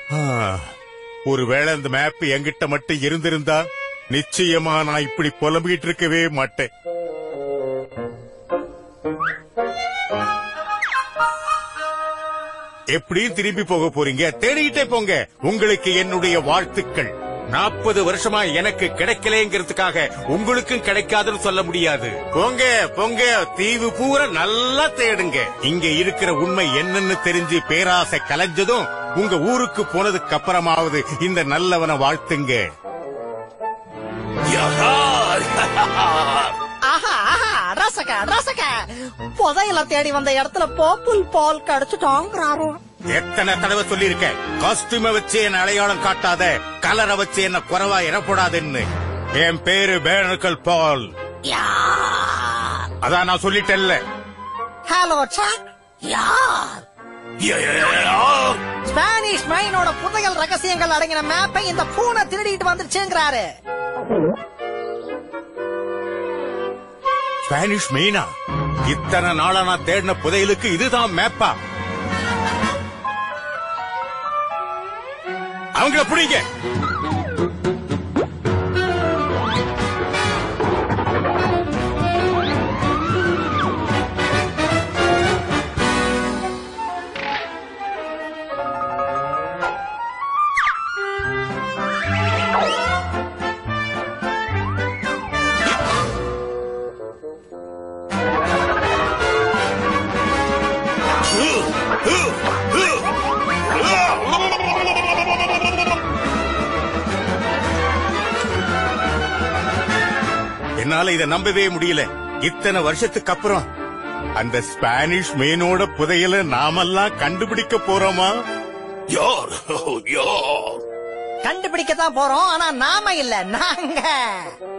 ஆ, ஒருவேளை அந்த மேப் என்கிட்ட மட்டும் இருந்திருந்தா நிச்சயமா நான் இப்படி புலம்பிக்கிட்டு இருக்கவே மாட்டேன் எப்படியும் திரும்பி போக போறீங்க தேடிக்கிட்டே போங்க உங்களுக்கு என்னுடைய வாழ்த்துக்கள் நாற்பது வருஷமா எனக்கு கிடைக்கலங்கிறதுக்காக உங்களுக்கும் கிடைக்காதுன்னு சொல்ல முடியாது போங்க போங்க தீவு பூரா நல்லா தேடுங்க இங்க இருக்கிற உண்மை என்னன்னு தெரிஞ்சு பேராசை கலைஞ்சதும் உங்க ஊருக்கு போனதுக்கு அப்புறமாவது இந்த நல்லவனை வாழ்த்துங்க ஆஹா ஆஹா ரசக ரசக புதையல தேடி வந்த இடத்துல போப்புல் பால் கிடைச்சிட்டாங்கிறாரு எத்தனை தடவை சொல்லியிருக்கேன் காஸ்டியூம வச்சு என்ன அடையாளம் காட்டாத கலரை வச்சு என்ன குறைவா இறப்படாதுன்னு என் பேரு பேனர்கள் பால் யார் அதான் நான் சொல்லிட்டேன்ல ஹலோ சாக் யார் ஸ்பானிஷ் மைனோட புதையல் ரகசியங்கள் அடங்கின மேப்பை இந்த பூனை திருடிட்டு வந்துருச்சுங்கிறாரு ஸ்பானிஷ் மெயினா இத்தனை நாளா நான் தேடின புதையலுக்கு இதுதான் மேப்பா அவங்கள பிடிங்க என்னால இத நம்பவே முடியல இத்தனை வருஷத்துக்கு அப்புறம் அந்த ஸ்பானிஷ் மெயினோட புதையல நாமெல்லாம் கண்டுபிடிக்க போறோமா யார் யார் கண்டுபிடிக்க தான் போறோம் ஆனா நாம இல்ல நாங்க